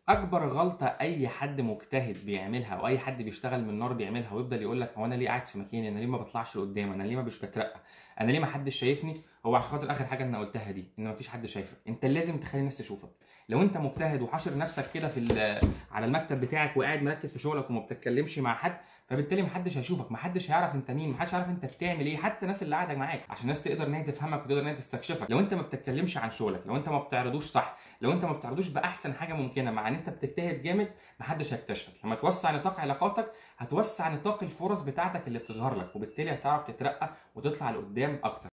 اكبر غلطه اي حد مجتهد بيعملها او اي حد بيشتغل من النار بيعملها ويفضل يقول لك هو انا ليه قاعد في مكاني انا ليه ما بطلعش لقدام انا ليه ما مش بترقى انا ليه ما حدش شايفني هو عشان خاطر اخر حاجه انا قلتها دي ان ما فيش حد شايفك انت لازم تخلي الناس تشوفك لو انت مجتهد وحاشر نفسك كده في ال- على المكتب بتاعك وقاعد مركز في شغلك وما بتتكلمش مع حد فبالتالي محدش هيشوفك محدش هيعرف انت مين محدش هيعرف انت بتعمل ايه حتى الناس اللي قاعده معاك عشان الناس تقدر ان هي تفهمك وتقدر ان هي تستكشفك لو انت ما بتتكلمش عن شغلك لو انت ما بتعرضوش صح لو انت ما بتعرضوش باحسن حاجه ممكنه مع ان انت بتجتهد جامد محدش هيكتشفك لما توسع نطاق علاقاتك هتوسع نطاق الفرص بتاعتك اللي بتظهر لك وبالتالي هتعرف تترقى وتطلع لقدام اكتر